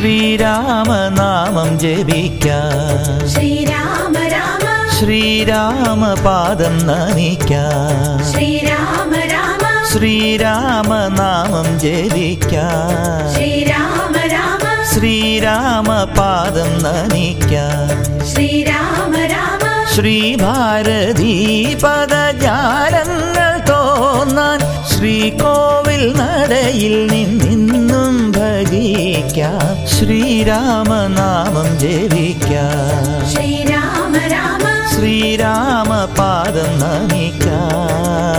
ശ്രീരാമനാമം ജപിക്കാം ശ്രീരാമ രാമ ശ്രീരാമപാദം നമിക്കാം ശ്രീരാമ രാമ ശ്രീരാമനാമം ജപിക്കാം ശ്രീരാമ രാമ ശ്രീരാമപാദം നമിക്കാം ശ്രീരാമ രാമ ശ്രീഭാരതീ പദജാലങ്ങൾ തോന്നാൻ ശ്രീകോവിൽ നടയിൽ നിന്നും ഭജിക്കാം ശ്രീരാമനാമം ജപിക്കാം ശ്രീരാമ രാമ ശ്രീരാമപാദം നമിക്കാം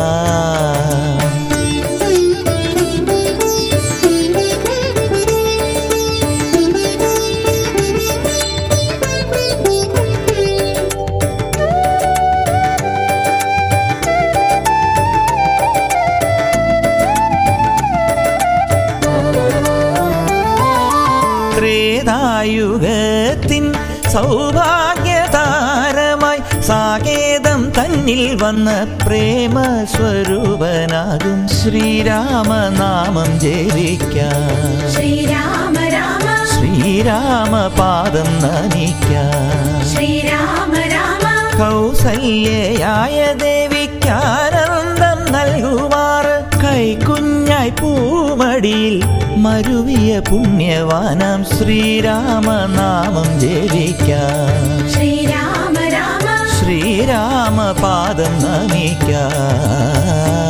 ത്രേതായുഗത്തിൻ സൗഭാഗ്യതാരമായി സാകേതം തന്നിൽ വന്ന പ്രേമ സ്വരൂപനാകും ശ്രീരാമനാമം ജപിക്കാം ശ്രീരാമ രാമ ശ്രീരാമപാദം നമിക്കാം ശ്രീരാമ രാമ കൗസല്യയായ ദേവിക്കാനന്ദം നൽകുമാറ് കൈക്കുഞ്ഞായി പൂമടിയിൽ മരുവിയ പുണ്യവാനാം ശ്രീരാമനാമം ജപിക്കാം ശ്രീരാമ രാമ ശ്രീരാമപാദം നമിക്കാം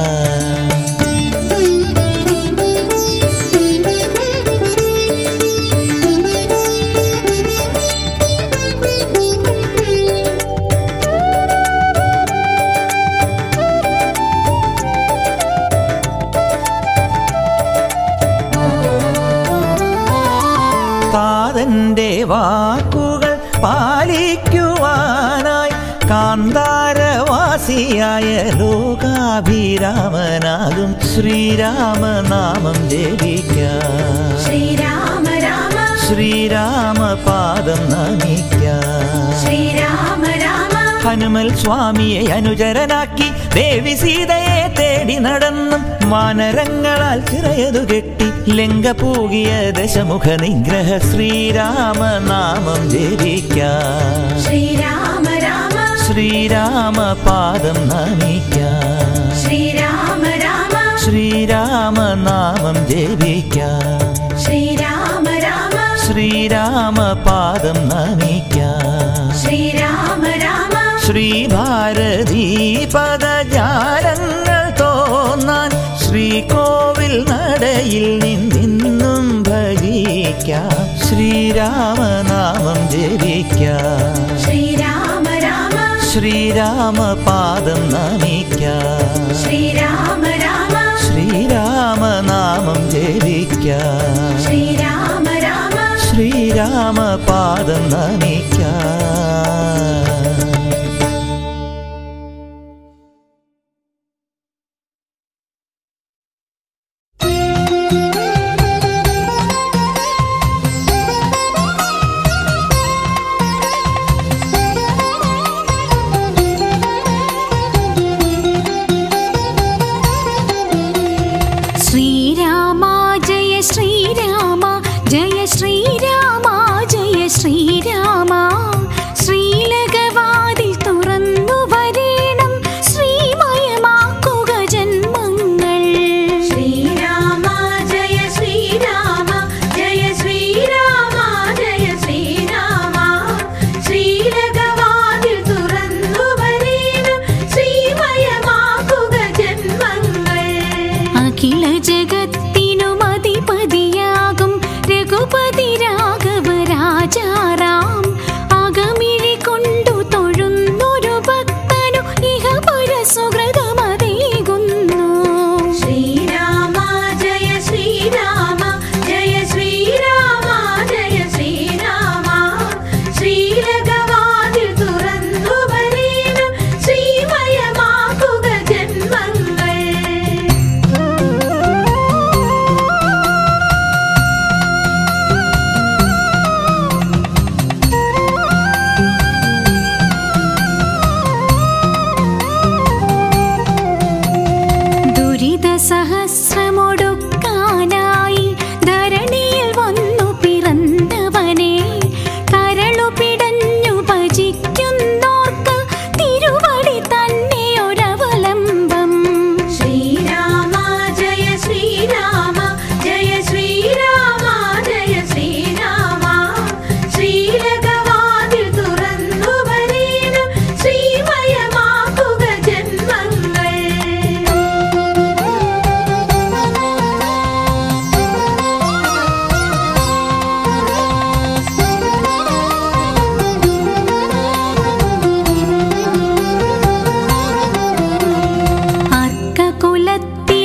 താതന്റെ വാക്കുകൾ പാലിക്കുവാനായി കാന്താരവാസിയായ ലോകാഭിരാമനാകും ശ്രീരാമനാമം ജപിക്കാം ശ്രീരാമ രാമ ശ്രീരാമപാദം നമിക്കാം ശ്രീരാമ രാമ ഹനുമൽ സ്വാമിയെ അനുചരനാക്കി ദേവി സീതയെ തേടി നടന്നും വാനരങ്ങളാൽ ചിറയതു കെട്ടി ലങ്ക പൂകിയ ദശമുഖ നിഗ്രഹ ശ്രീരാമനാമം ജപിക്കാം ശ്രീരാമ രാമ ശ്രീരാമപാദം നമിക്കാം ശ്രീരാമ രാമ ശ്രീരാമനാമം ജപിക്കാം ശ്രീരാമ രാമ ശ്രീരാമപാദം നമിക്കാം ശ്രീരാമ രാമ ശ്രീഭാരതീ പദജാലങ്ങൾ തോന്നാൻ ശ്രീകോവിൽ നടയിൽ നിന്നും ഭജിക്കാം ശ്രീരാമനാമം ജപിക്കാം ശ്രീരാമ രാമ ശ്രീരാമപാദം നമിക്കാം ശ്രീരാമ രാമ ശ്രീരാമനാമം ജപിക്കാം ശ്രീരാമ രാമ ശ്രീരാമപാദം നമിക്കാം ശ്രീരാമ ജയ ശ്രീരാമ ജയ ശ്രീരാമ ജയ ശ്രീരാമ ശ്രീലകവാതിൽ തുറന്നു വരേണം ശ്രീമയമാക്കുക ജന്മങ്ങൾ ശ്രീരാമ ജയ ശ്രീരാമ ജയ ശ്രീരാമ ജയ ശ്രീരാമ ശ്രീലകവാതിൽ തുറന്നു വരേണം ശ്രീമയമാക്കുക ജന്മങ്ങൾ അഖില ജഗത്തിനും അധിപതിയാകും രഘുപതി രാഘവ രാജാറാം അകമിഴി കൊണ്ടു തൊഴുന്നൊരു ഭക്തനു ഇഹ പരസുഹൃതമതേകുന്നു ശ്രീരാമ ജയ ശ്രീരാമ ജയ ശ്രീരാമ ജയ ശ്രീരാമ ശ്രീലകവാതിൽ തുറന്നു വരേണം ശ്രീമയമാക്കുക ജന്മങ്ങൾ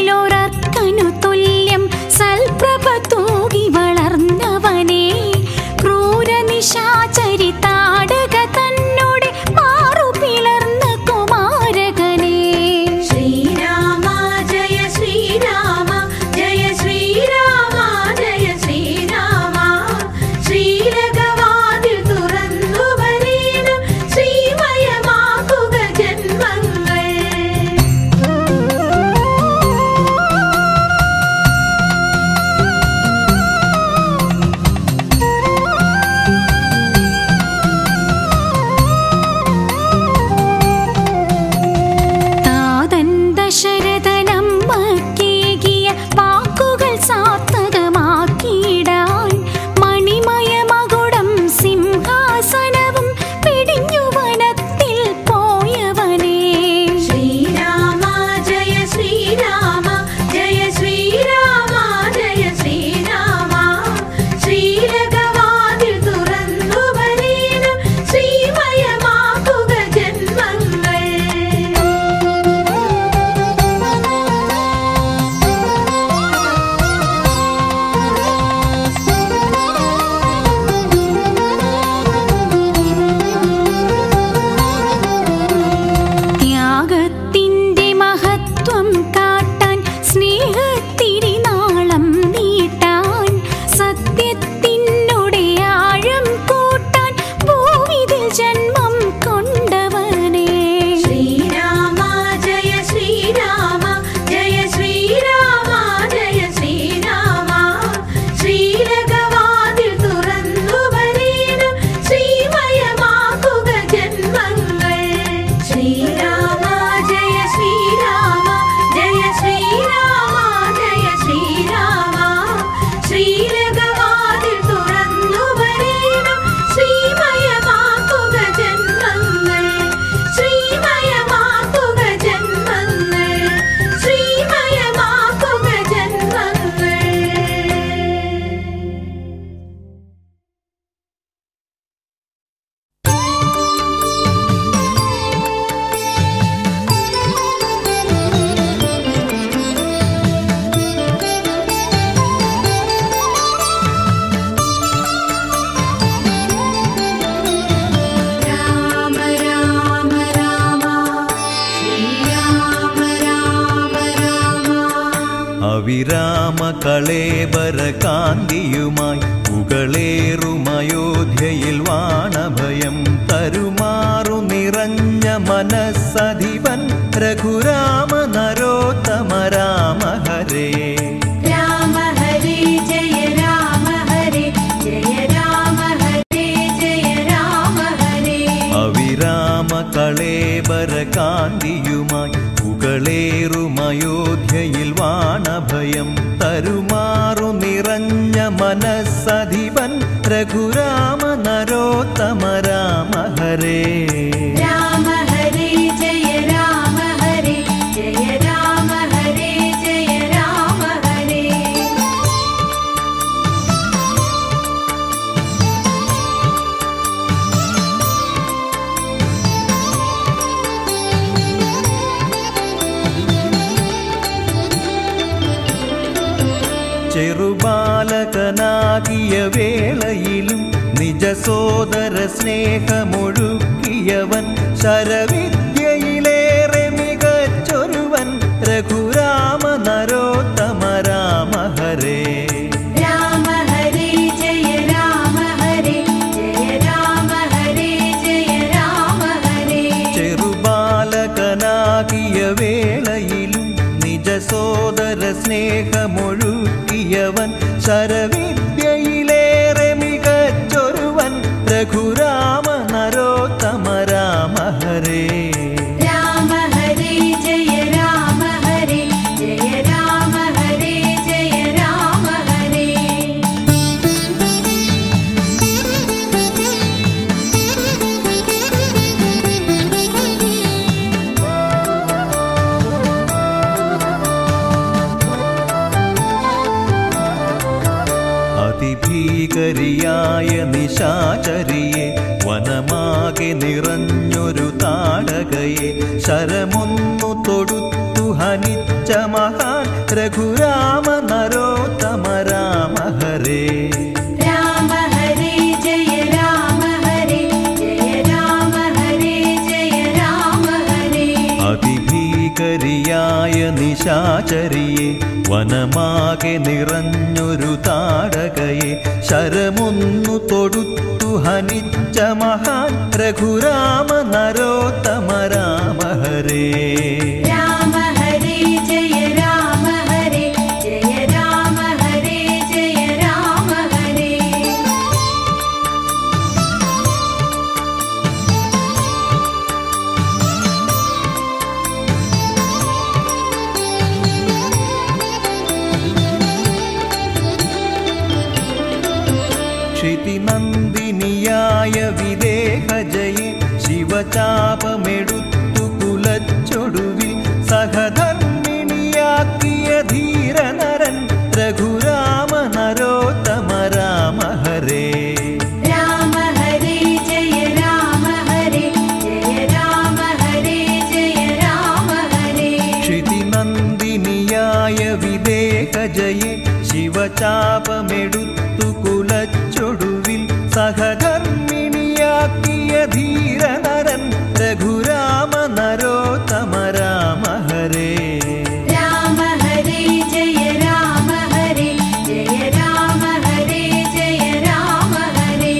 നല്ലൊരർക്കനു തുല്യം സൽപ്രഭ തൂകി വളർന്നവനെ ക്രൂരനിശാചരി താടക തന്നോടെ മാറു പിളർന്ന കുമാരകനെ ശ്രീരാമ ജയ ശ്രീരാമ ജയ ശ്രീരാമ ജയ ശ്രീരാമ ശ്രീരകവാതിൽ തുറന്നു വരേണം ശ്രീമയമാക്കുക ജന്മങ്ങൾ താതൻ ദശരഥനമ്മക്കേകിയ വാക്കുകൾ സാർത്ഥകമാക്കിയിടാൻ മണിമയമകുടം സിംഹാസനവും പിടിഞ്ഞു വനത്തിൽ പോയവനേ ശ്രീരാമ ജയ ശ്രീരാമ ജയ ശ്രീരാമ ജയ ശ്രീരാമ ശ്രീരകവാതിൽ തുറന്നു വരേണം ശ്രീമയമാക്കുക ജന്മങ്ങൾ ത്യാഗത്തിന്റെ മഹത്വം കാട്ടാൻ സ്നേഹത്തിരിനാളം നീട്ടാൻ സത്യത്തിനുടെ ആഴം കൂട്ടാൻ ഭൂവിതിൽ ജന്മം കൊണ്ടവനേ ശ്രീരാമ ജയ ശ്രീരാമ ജയ ശ്രീരാമ ജയ ശ്രീരാമ ശ്രീരകവാതിൽ തുറന്നു വരേണം ശ്രീമയമാക്കുക ജന്മങ്ങൾ ശ്രീരാമ ജയ ശ്രീരാമ ജയ ശ്രീരാമ ജയ ശ്രീരാമ ശ്രീരകവാതിൽ തുറന്നു വരേണം ശ്രീമയമാക്കുക ജന്മങ്ങൾ ശ്രീമയമാക്കുക ജന്മങ്ങൾ ശ്രീമയമാക്കുക ജന്മങ്ങൾ രാമ രാമ രാമ ശ്രീരാമ രാമ രാമ അവിരാമ കളേബര കാന്തിയുമായി പുകളേറുമയോധ്യയിൽ വാണഭയം തരുമാറു നിറഞ്ഞ മനസ്സധിപൻ രഘുരാമ നരോത്തമ രാമ ഹരേ രാമ ഹരേ ജയ രാമ ഹരേ ജയ രാമ ഹരേ ജയ രാമ ഹരേ അവിരാമ കളേബര കാന്തിയുമായി പുകളേറുമയോധ്യയിൽ വാണഭയം തരുമാറു നിറഞ്ഞ മനസ്സധിപൻ രഘുരാമ നരോത്തമ രാമ ഹരേ രാമ ഹരേ ജയ രാമ ഹരേ ജയ രാമ ഹരേ ജയ രാമ ഹരേ ചെറുബാലകനാകിയ വേളയിലും നിജ സോദര സ്നേഹമൊഴുക്കിയവൻ ശരവിദ്യയിലേറെ മികച്ചൊരുവൻ രഘുരാമ നരോത്തമ രാമ ഹരേ രാമ ഹരേ ജയ രാമ ഹരേ ജയ രാമ ഹരേ ജയ രാമ ഹരേ ചെറുബാലകനാകിയ വേളയിലും നിജ സോദര സ്നേഹമൊഴുക്കിയവൻ ശരവിദ്യയിലേറെ മികച്ചൊരുവൻ രഘുരാമ നരോത്തമ രാമ ഹരേ രാമ ഹരേ ജയ രാമ ഹരേ ജയ രാമ ഹരേ ജയ രാമ ഹരേ അതിഭീകരിയായ നിശാചരിയെ വനമാകെ നിറഞ്ഞൊരു താടകയെ ശരമൊന്നു തൊടുത്തു ഹനിച്ച മഹാൻ രഘുരാമ നരോത്തമ രാമ ഹരേ രാമ ഹരേ ജയ രാമ ഹരേ ജയ രാമ ഹരേ ജയ രാമ ഹരേ അതിഭീകരിയായ നിശാചരിയെ വനമാകെ നിറഞ്ഞൊരു താടകയെ ശരമൊന്നു തൊടുത്തു ഹനിച്ച മഹാൻ രഘുരാമ നരോത്തമ രാമ ഹരേ രാമ ഹരേ ജയ രാമ ഹരേ ജയ രാമ ഹരേ ജയ രാമ ഹരേ ക്ഷിതിനന്ദിനിയായ വിദേഹജയെ ശിവചാപമെടുത്തു കുലച്ചൊടുവിൽ സഹധർമ്മിണിയാക്കിയ ധീരനരൻ രഘുരാമ നരോത്തമ രാമ ഹരേ രാമ ഹരേ ജയ രാമ ഹരേ ജയ രാമ ഹരേ ജയ രാമ ഹരേ ക്ഷിതിനന്ദിനിയായ വിദേഹജയെ ശിവചാപമെടുത്തു കുലച്ചൊടുവിൽ സഹധർമ്മിണിയാക്കിയ ധീരനരൻ രഘുരാമ നരോത്തമ രാമ ഹരേ രാമ ഹരേ ജയ രാമ ഹരേ ജയ രാമ ഹരേ ജയ രാമ ഹരേ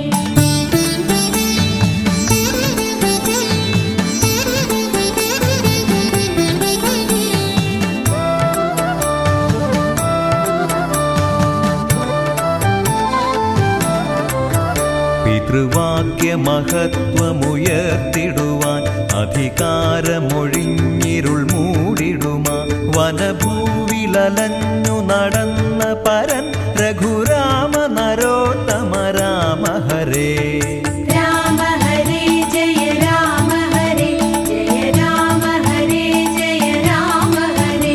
പിതൃവാക്യമഹത്വമുയർത്തിടുവാൻ അധികാരമൊഴിഞ്ഞിരുൾ മൂടിടുമാ വനഭൂവിലലഞ്ഞു നടന്ന പരൻ രഘുരാമ നരോത്തമ രാമ ഹരേ രാമ ഹരേ ജയ രാമ ഹരേ ജയ രാമ ഹരേ ജയ രാമ ഹരേ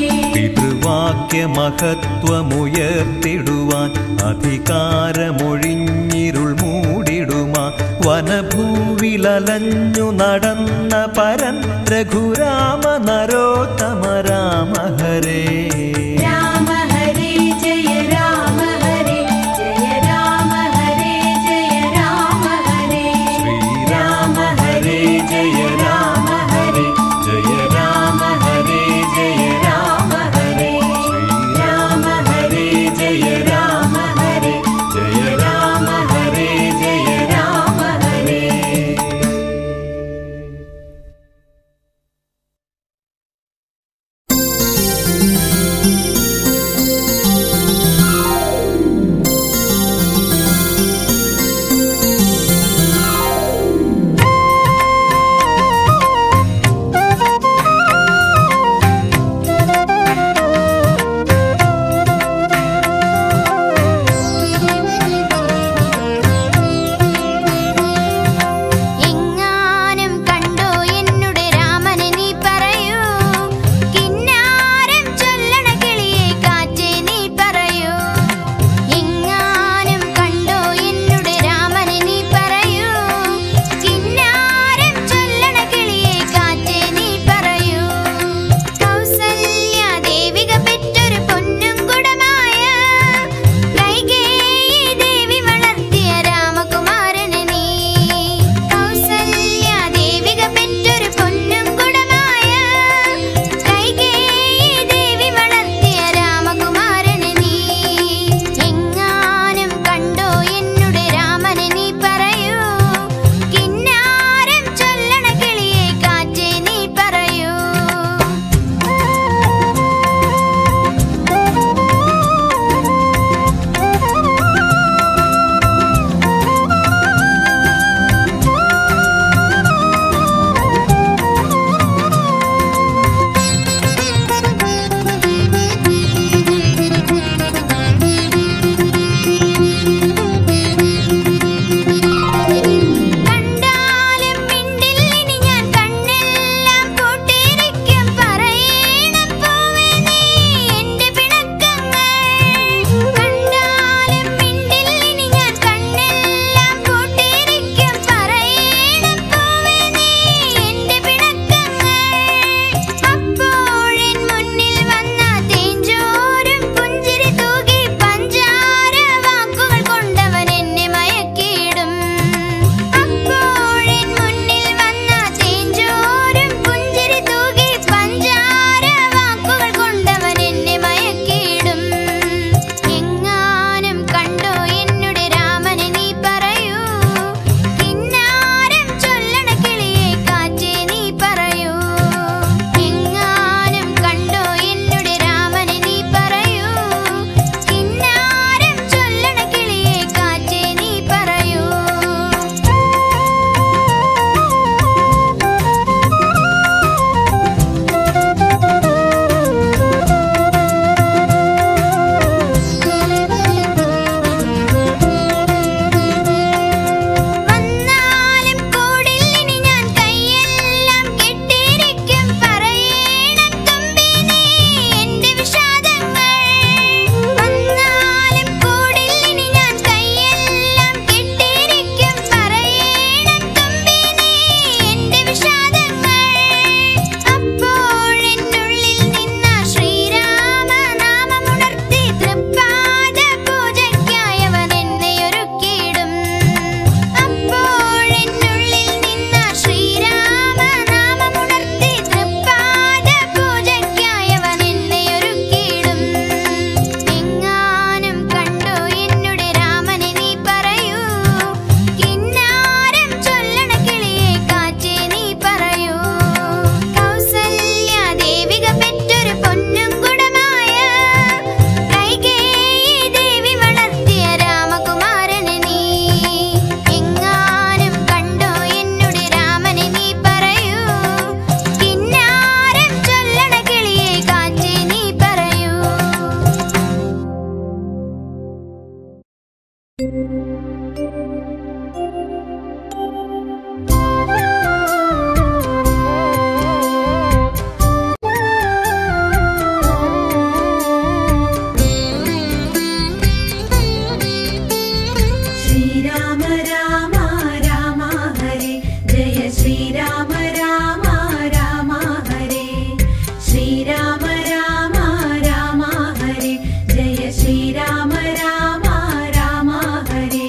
പിതൃവാക്യമഹത്വമുയർത്തിടുവാൻ അധികാരമൊഴിഞ്ഞിരുൾ മൂടിടുമാ വനഭൂവിലലഞ്ഞു നടന്ന പരൻ രഘുരാമ നരോത്തമ രാമ ഹരേ രാമ ഹരേ ജയ രാമ ഹരേ ജയ രാമ ഹരേ ജയ രാമ ഹരേ ശ്രീരാമ ഹരേ ജയ രാമ ഹരേ ജയ രാമ ഹരേ ജയ രാമ ഹരേ ശ്രീരാമ ഹരേ ജയ രാമ ഹരേ ജയ രാമ ഹരേ ജയ രാമ ഹരേ ും श्रीराम राम राम हरे जय श्रीराम राम राम हरे श्रीराम राम राम हरे जय श्रीराम राम राम हरे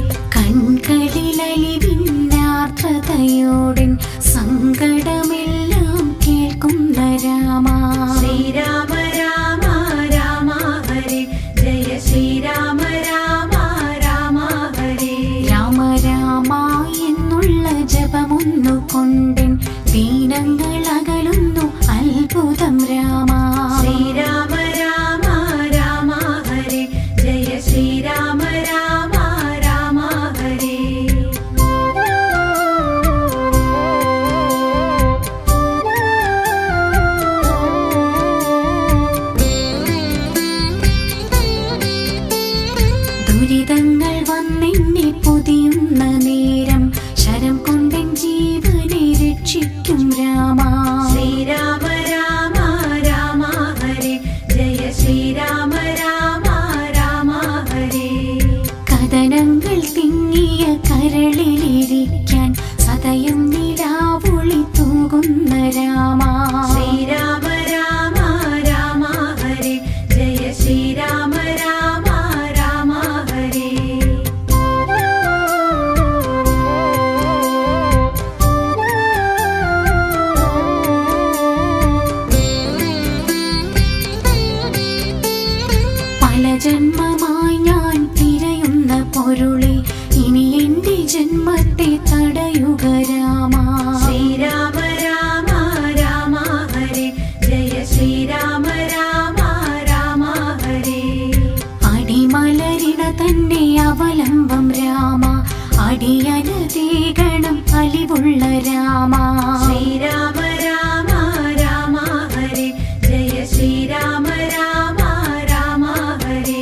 കൺകളിലലിവിന്നാർദ്രതയോടൻ സങ്കടമെല്ലാം കേൾക്കുന്ന രാമ श्रीराम राम राम हरे जय श्रीराम राम राम हरे രാമ രാമ എന്നുള്ള ജപമൊന്നു കൊണ്ടൻ ദീനങ്ങൾ അകലുന്നു അത്ഭുതം രാമ श्रीराम राम राम हरे जय श्रीराम राम राम हरे ദുരിതങ്ങൾ വന്നെന്നെ പൊതിയുന്ന നേരം ശരം കൊണ്ടൻ ജീവനെ രക്ഷിക്കും രാമ श्रीराम राम राम हरे जय श्रीराम राम राम हरे കഥനങ്ങൾ തിങ്ങിയ കരളിലിരിക്കാൻ സദയം നിലാവൊളി തൂകുന്ന രാമ श्रीराम राम राम हरे जय श्रीराम राम राम हरे പല ജന്മമായി ഞാൻ തിരയുന്ന പൊരുളെ ഇനി എന്റെ ജന്മത്തെ തടയുക രാമ श्रीराम राम राम हरे जय श्रीराम राम राम हरे അടിമലരിട തന്നെ അവലംബം രാമ അടിയനതീകണം അലിവുള്ള രാമ श्रीराम राम राम हरे जय श्रीराम राम राम हरे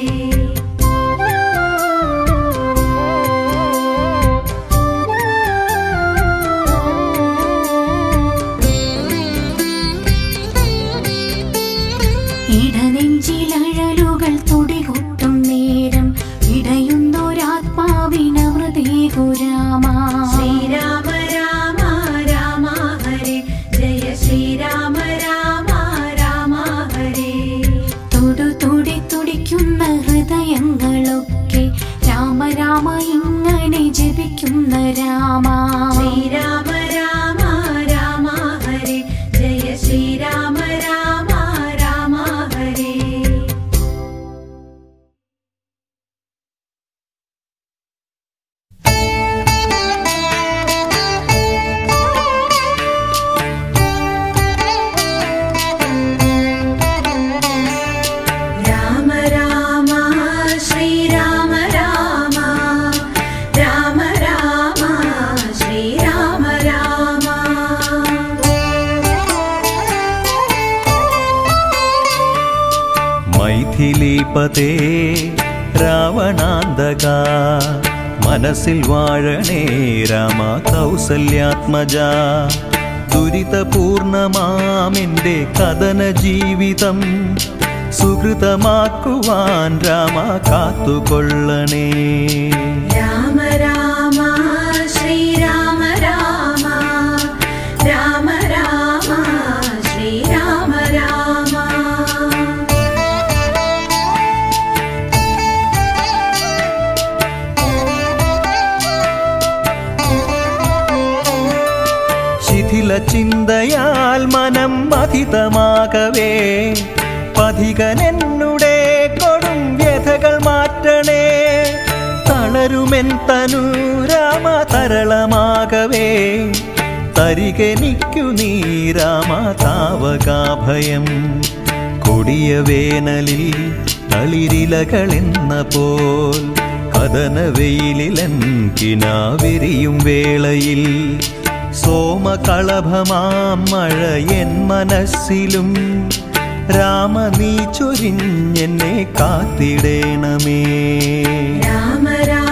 ഇടനെഞ്ചിലഴലുകൾ തുടികൊട്ടും നേരം ഇടയുന്നൊരാത്മാവിനമൃതേകു രാമ श्रीराम राम राम हरे जय श्रीराम राम राम हरे തൊടു തുടി തുടിക്കുന്ന ഹൃദയങ്ങളൊക്കെ രാമ രാമ ഇങ്ങനെ ജപിക്കുന്ന രാമ श्रीराम राम राम हरे जय श्रीराम राम राम हरे राम राम श्रीराम राम राम राम श्रीराम राम മൈഥിലീപതേ രാവണാന്തക മനസ്സിൽ വാഴണേ രാമ കൗസല്യാത്മജ ദുരിതപൂർണമാമെന്റെ കഥന ജീവിതം സുഹൃതമാക്കുവാൻ രാമ കാത്തുകൊള്ളണേ राम राम श्रीराम राम राम राम श्रीराम राम ശിഥില ചിന്തയാൽ മനം മഥിതമാകവേ പഥികനെന്നുടെ കൊടും വ്യഥകൾ മാറ്റണേ തളരുമെൻ തനു രാമ തരളമാകവേ തരികനിക്കു നീ രാമ താവകാഭയം കൊടിയ വേനലിൽ തളിരിലകളെന്ന പോൽ കഥന വെയിലിലൻ കിനാവിരിയും വേളയിൽ സോമകളഭമാം മഴ എൻ മനസ്സിലും രാമ നീ ചൊരിഞ്ഞെന്നെ കാത്തിടേണമേ राम राम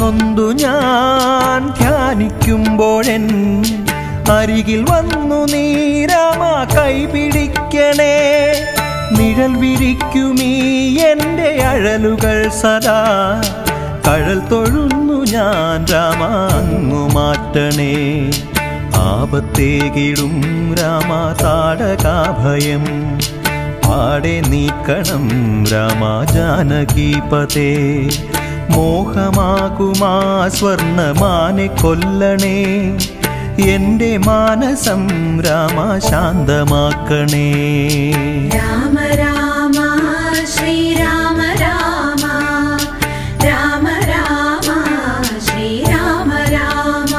നൊന്തു ഞാൻ ധ്യാനിക്കുമ്പോഴെൻ അരികിൽ വന്നു നീ രാമ കൈപിടിക്കണേ നിഴൽ വിരിക്കുമീ എൻ്റെ അഴലുകൾ സദാ കഴൽ തൊഴുന്നു ഞാൻ രാമ അങ്ങു മാറ്റണേ ആപത്തേകിടും രാമ താടകാഭയം പാടെ നീക്കണം രാമ ജാനകീപതേ മോഹമാകുമാ സ്വർണമാനെ കൊല്ലണേ എന്റെ മാനസം രാമ ശാന്തമാക്കണേ രാമ രാമ ശ്രീരാമ രാമ രാമ രാമ ശ്രീരാമ രാമ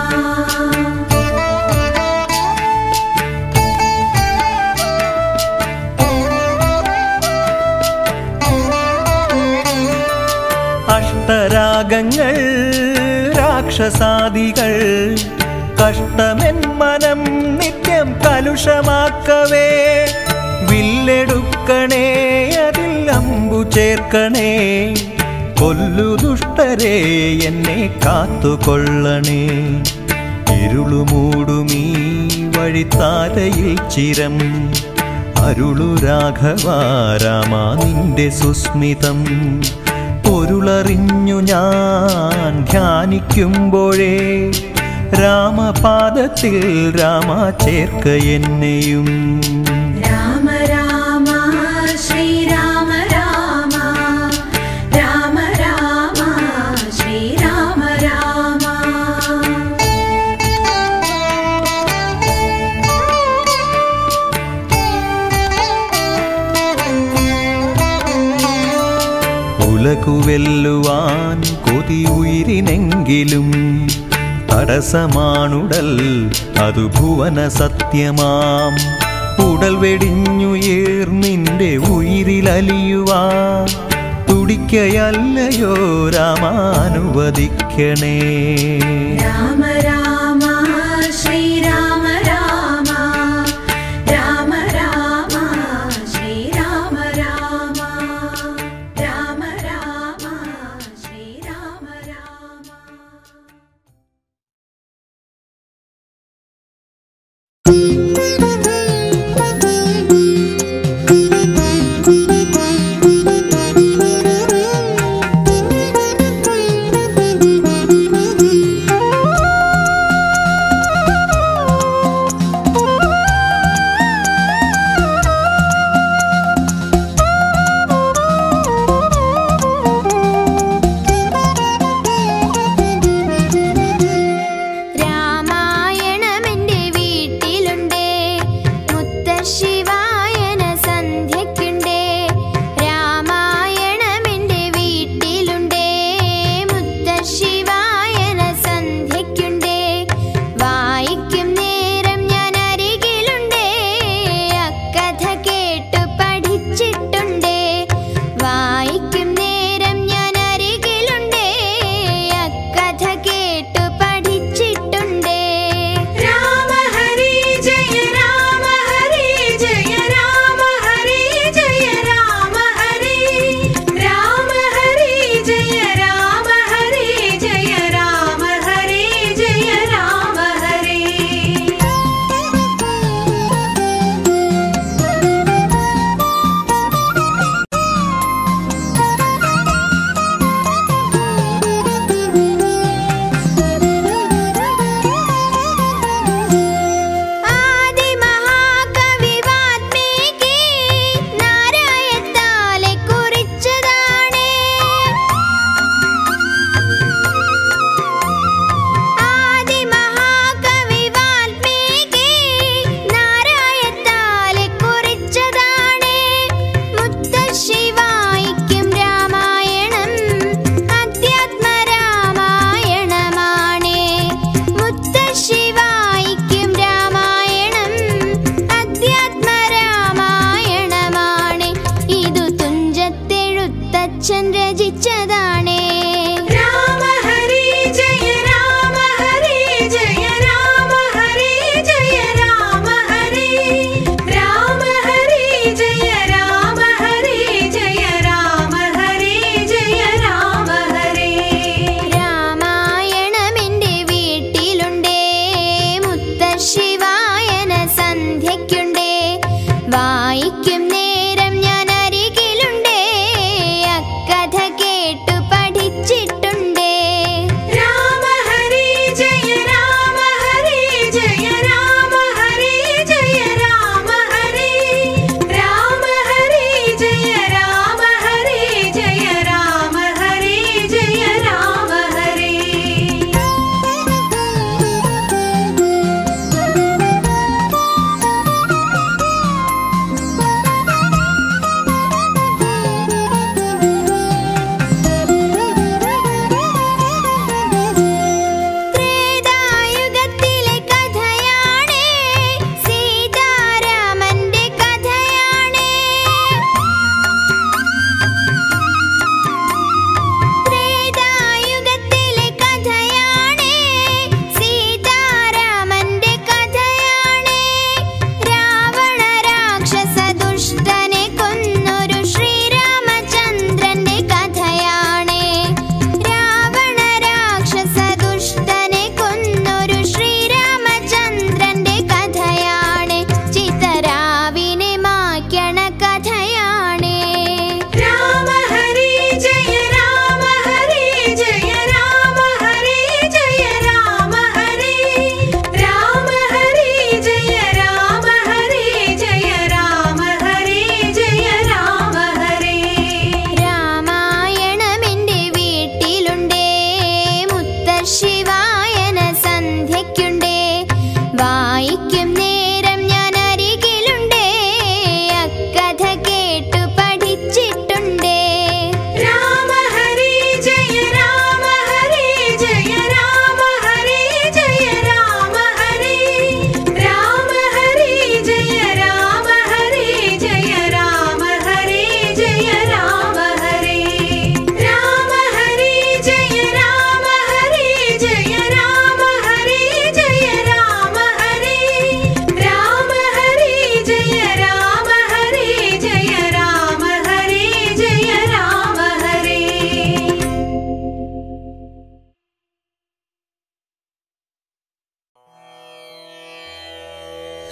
അഷ്ടരാഗങ്ങൾ രാക്ഷസാദികൾ കഷ്ടമെൻ മനം നിത്യം കലുഷമാക്കവേ വില്ലെടുക്കണേ അതിൽ അമ്പു ചേർക്കണേ കൊല്ലു ദുഷ്ടരെ എന്നെ കാത്തുകൊള്ളണേ ഇരുളുമൂടുമീ വഴിത്താരയിൽ ചിരം അരുളു രാഘവ രാമ നിന്റെ സുസ്മിതം പൊരുളറിഞ്ഞു ഞാൻ ധ്യാനിക്കുമ്പോഴേ രാമപാദത്തിൽ രാമ ചേർക്ക എന്നെയും രാമ രാമ ശ്രീരാമ രാമ രാമ രാമ ശ്രീരാമ രാമ ഉലകുവെല്ലുവാൻ കൊതി ഉയിരിനെങ്കിലും തടസമാണുടൽ അതു ഭുവന സത്യമാം ഉടൽ വെടിഞ്ഞുയേർ നിന്റെ ഉയിരിലലിയുവാ തുടിക്കയല്ലയോ രാമാനുവദിക്കണേ രാമ രാമ ശ്രീരാമ രാമ രാമ രാമ ശ്രീരാമ രാമ രാമ രാമ ശ്രീരാമ രാമ ും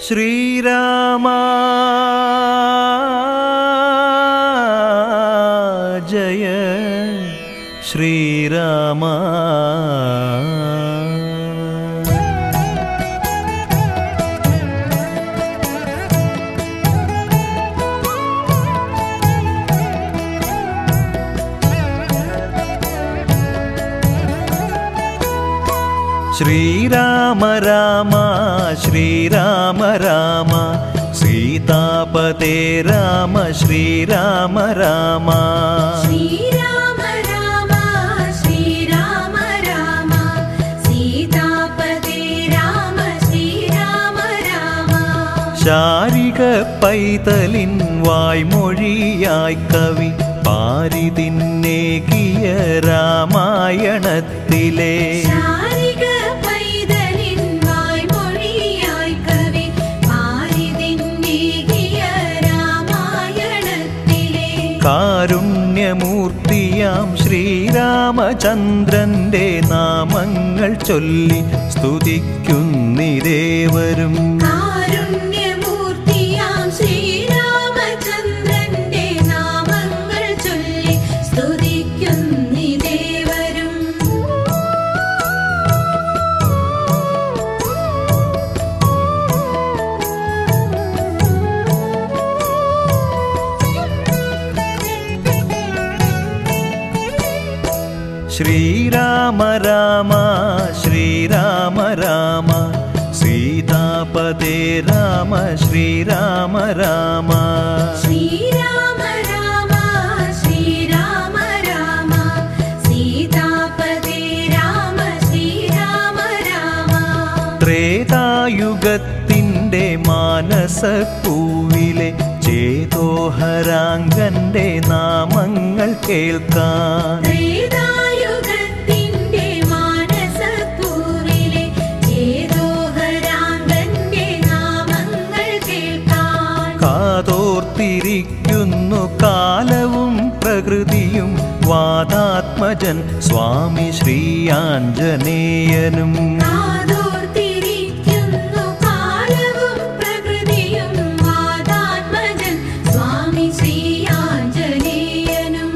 ശ്രീരാമ ജയ ശ്രീരാമ ശ്രീരാമ രാമ ശ്രീരാമ രാമ സീതാപതേ രാമ ശ്രീരാമ രാമ ശ്രീരാമ രാമ ശ്രീരാമ രാമ സീതാപതേ രാമ ശ്രീരാമ രാമ ശാരിക പൈതലിൻ വായ്മൊഴിയായി കവി പാരിതിന്നേകിയ രാമായണത്തിലെ ശാരിക പൈതലിൻ വായ്മൊഴിയായി കവി പാരിതിന്നേകിയ രാമായണത്തിലെ കാരുണ്യമൂർത്തിയാം ശ്രീരാമചന്ദ്രന്റെ നാമങ്ങൾ ചൊല്ലി സ്തുതിക്കുന്നിരേവരും കാരുണ്യമൂർത്തിയാം ശ്രീരാമചന്ദ്രന്റെ നാമങ്ങൾ ചൊല്ലി സ്തുതിക്കുന്നിദേവരും ശ്രീരാമ രാമ ശ്രീരാമ രാമ സീതാപതേ രാമ ശ്രീരാമ രാമ ശ്രീരാമ രാമ ശ്രീരാമ രാമ സീതാപതേ രാമ ശ്രീരാമ രാമ ത്രേതായുഗത്തിൻ്റെ മാനസപ്പൂവിലെ ചേതോഹരാങ്കന്റെ നാമങ്ങൾ കേൾക്കാൻ ത്രേതായുഗത്തിന്റെ മാനസപ്പൂവിലെ ചേതോഹരാംഗന്റെ നാമങ്ങൾ കേൾക്കാൻ കാതോർത്തിരിക്കുന്നു കാലവും പ്രകൃതിയും വാദാത്മജൻ സ്വാമി ശ്രീയാഞ്ജനേയനും കാതോർത്തിരിക്കുന്നു കാലവും പ്രകൃതിയും വാദാത്മജൻ സ്വാമി ശ്രീയാഞ്ജനേയനും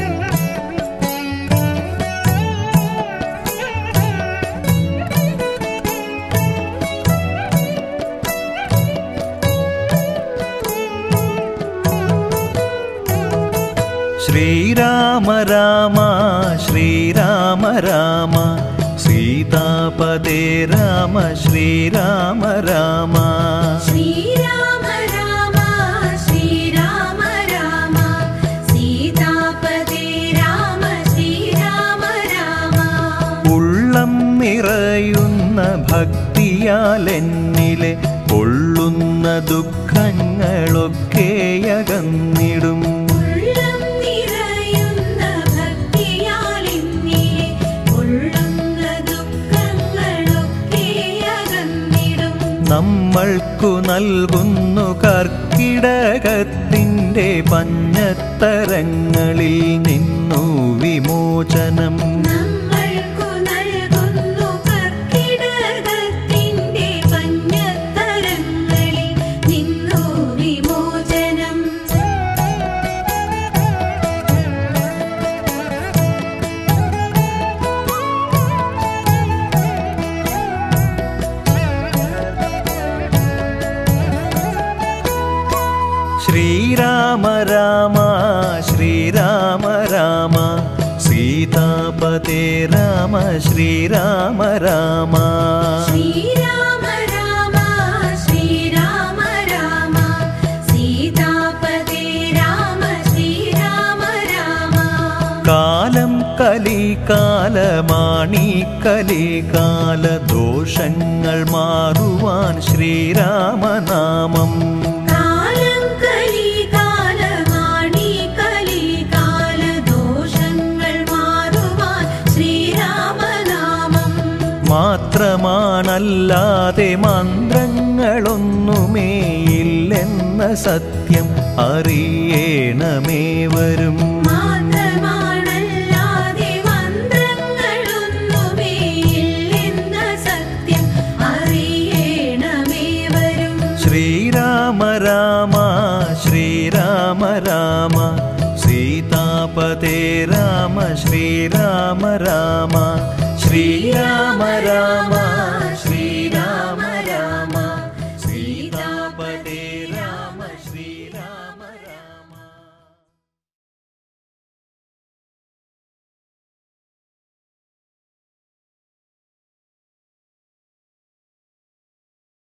ശ്രീരാമ രാമ ശ്രീരാമ രാമ സീതാപതേ രാമ ശ്രീരാമ രാമ ശ്രീരാമ രാമ ശ്രീരാമ രാമ സീതാപതേ രാമ ശ്രീരാമ രാമ ഉള്ളം നിറയുന്ന ഭക്തിയാൽ എന്നിലെ കൊള്ളുന്ന ദുഃഖങ്ങളൊക്കെ അകന്നിടും ഉള്ളം നിറയുന്ന ഭക്തിയാൽ എന്നിലെ കൊള്ളുന്ന ദുഃഖങ്ങളൊക്കെ അകന്നിടും നമ്മൾക്കു നൽകുന്നു കർക്കിടകത്തിൻ്റെ പഞ്ഞത്തരങ്ങളിൽ നിന്നു വിമോചനം നമ്മൾക്കു നൽകുന്നു കർക്കിടകത്തിന്റെ പഞ്ഞത്തരങ്ങളിൽ നിന്നു വിമോചനം ശ്രീരാമ രാമ ശ്രീരാമ രാമ സീതാപതേ രാമ ശ്രീരാമ രാമ ശ്രീരാമ രാമ ശ്രീരാമ രാമ സീതാപതേ രാമ ശ്രീരാമ രാമ കാലം കലികാലമാണീ കലികാല ദോഷങ്ങൾ മാറുവാൻ ശ്രീരാമനാമം കാലം കലികാലമാണീ കലികാല ദോഷങ്ങൾ മാറുവാൻ ശ്രീരാമനാമം മാത്രമാണല്ലാതെ മന്ത്രങ്ങളൊന്നുമേ ഇല്ലെന്ന സത്യം അറിയണമേ വരും മാത്രമാണല്ലാതെ മന്ത്രങ്ങളൊന്നുമേ ഇല്ലെന്ന സത്യം അറിയണമേ വരും രാമ ശ്രീരാമ രാമ സീതാപതേ രാമ ശ്രീരാമ രാമ ശ്രീരാമ രാമ ശ്രീരാമ